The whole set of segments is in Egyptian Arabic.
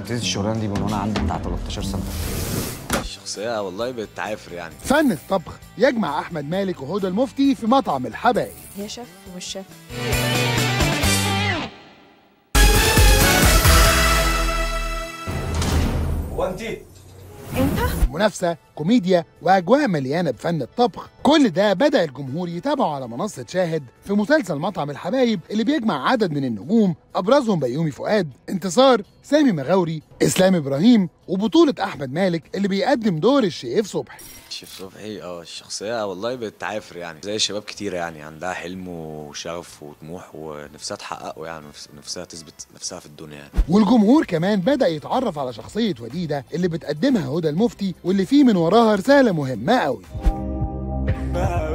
ابتديت الشغلانه دي من وانا عندي بتاع 13 سنه الشخصيه والله بتعافر يعني فن الطبخ يجمع احمد مالك وهدى المفتي في مطعم الحبايب هي شيف ومش شيف منافسه كوميديا واجواء مليانه بفن الطبخ كل ده بدا الجمهور يتابعه على منصه شاهد في مسلسل مطعم الحبايب اللي بيجمع عدد من النجوم ابرزهم بيومي فؤاد انتصار سامي مغاوري اسلام ابراهيم وبطوله احمد مالك اللي بيقدم دور الشيف صبحي شيف صبحي اه الشخصيه والله بتعافر يعني زي شباب كتيره يعني عندها حلم وشغف وطموح ونفسها تحققه يعني ونفس- نفسها تثبت نفسها في الدنيا يعني. والجمهور كمان بدا يتعرف على شخصيه وديده اللي بتقدمها هدى المفتي واللي فيه من وراها رساله مهمه قوي ما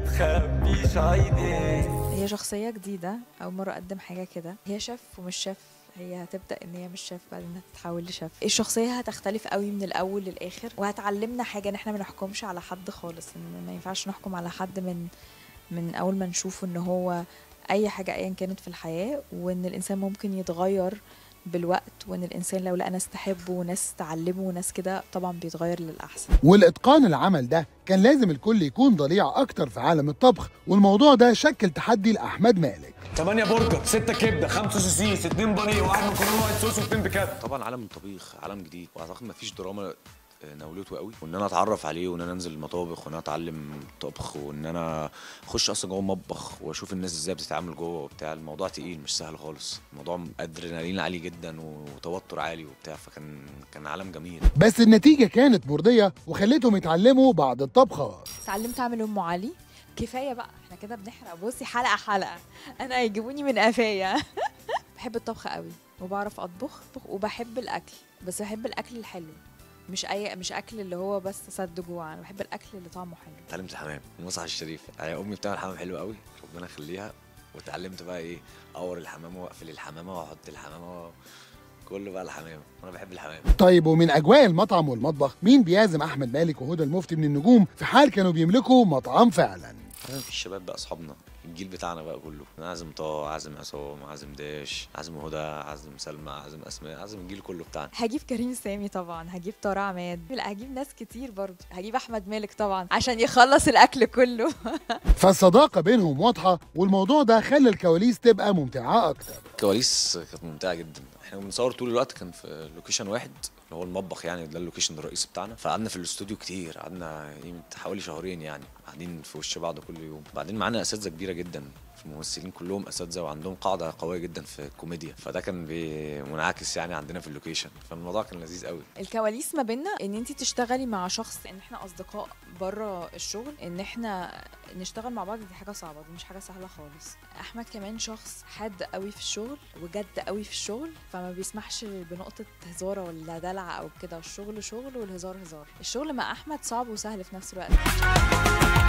بتخبيش عينيك هي شخصية جديدة أول مرة أقدم حاجة كده هي شيف ومش شيف هي هتبدأ إن هي مش شيف بعدين هتتحول لشيف الشخصية هتختلف قوي من الأول للآخر وهتعلمنا حاجة إن إحنا ما نحكمش على حد خالص إن ما ينفعش نحكم على حد من من أول ما نشوفه إن هو أي حاجة أيا كانت في الحياة وإن الإنسان ممكن يتغير بالوقت وإن الإنسان لو لقى ناس تحبه وناس تعلمه وناس كده طبعا بيتغير للأحسن والاتقان العمل ده كان لازم الكل يكون ضليع اكتر في عالم الطبخ والموضوع ده شكل تحدي لاحمد مالك 8 برجر 6 كبده 5 سوسيس 2 بانيه واحد مكرونه وايت صوص واثنين بكات طبعا عالم الطبيخ عالم جديد واعتقد مفيش دراما آه، نولته قوي وان انا اتعرف عليه وان انا انزل المطابخ وان انا اتعلم طبخ وان انا اخش اصلا جوه المطبخ واشوف الناس ازاي بتتعامل جوه وبتاع الموضوع تقيل مش سهل خالص الموضوع ادرينالين عالي جدا وتوتر عالي وبتاع فكان كان عالم جميل بس النتيجه كانت مرضيه وخلتهم يتعلموا بعد الطبخه اتعلمت اعمل ام علي كفايه بقى احنا كده بنحرق بصي حلقه حلقه انا هيجيبوني من قفايا بحب الطبخ قوي وبعرف اطبخ وبحب الاكل بس بحب الاكل الحلو مش اي مش اكل اللي هو بس سد جوع انا بحب الاكل اللي طعمه حلو اتعلمت الحمام المصحف الشريف يعني امي بتعمل حمام حلو قوي ربنا يخليها واتعلمت بقى ايه اور الحمامه واقفل الحمامه واحط الحمامه كله بقى الحمام انا بحب الحمام طيب ومن اجواء المطعم والمطبخ مين بيعزم احمد مالك وهدى المفتي من النجوم في حال كانوا بيملكوا مطعم فعلا لازم في الشباب بقى اصحابنا الجيل بتاعنا بقى كله انا عازم طه عازم عصام عازم داش عازم هدى عازم سلمى عازم اسماء عازم الجيل كله بتاعنا هجيب كريم سامي طبعا هجيب طارق عماد لا هجيب ناس كتير برضه هجيب احمد مالك طبعا عشان يخلص الاكل كله فالصداقه بينهم واضحه والموضوع ده خلى الكواليس تبقى ممتعه اكتر الكواليس كانت ممتعه جدا احنا بنصور طول الوقت كان في لوكيشن واحد اللي هو المطبخ يعني ده اللوكيشن الرئيسي بتاعنا فقعدنا في الاستوديو كتير قعدنا قيمة حوالي شهرين يعني قاعدين في وش بعض كل يوم بعدين معانا اساتذه كبيره جدا الممثلين كلهم اساتذه وعندهم قاعده قويه جدا في الكوميديا فده كان بي- منعكس يعني عندنا في اللوكيشن فالموضوع كان لذيذ قوي الكواليس ما بيننا ان انت تشتغلي مع شخص ان احنا اصدقاء بره الشغل ان احنا نشتغل مع بعض دي حاجه صعبه دي مش حاجه سهله خالص احمد كمان شخص حاد قوي في الشغل وجد قوي في الشغل فما بيسمحش بنقطه هزار ولا دلع او كده الشغل شغل والهزار هزار الشغل مع احمد صعب وسهل في نفس الوقت